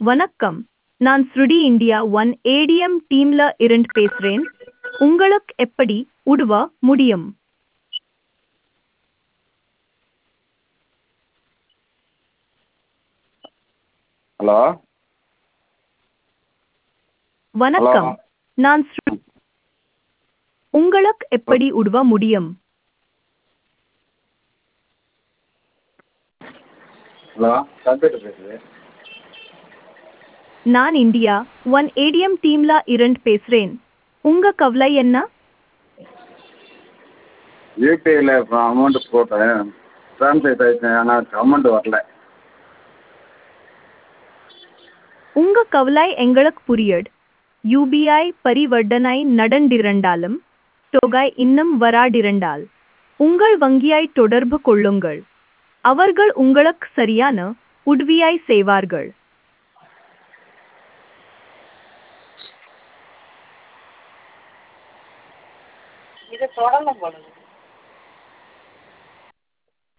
வணக்கம் நான் ஸ்ருடி இந்தியா ஒன் ஏடிஎம் டீம்ல இருந்து பேசுறேன் உங்களுக்கு எப்படி உதவ முடியும் ஹலோ வணக்கம் ஹலோ நான் ஸ்ரு- உங்களுக்கு எப்படி உதவ முடியும் ஹலோ கம்ப்யூட்டர் பேசுது நான் இந்தியா ஒன் ஏடிஎம் டீம்ல இருந்து பேசுறேன் உங்க கவலை என்ன யூபிஐயில் இப்போ அமௌண்ட்டு போட்டேன் ட்ரான்ஸ்லேட் ஆகிடுச்சு ஆனால் அமௌண்ட் வரல உங்க கவலை எங்களுக்கு புரியுது யூபிஐ பரிவர்த்தனை நடந்திருந்தாலும் தொகை இன்னும் வராதிருந்தால் உங்கள் வங்கியை தொடர்பு கொள்ளுங்கள் அவர்கள் உங்களுக்கு சரியான உதவியை செய்வார்கள் இது தொடங்கும் பொழுது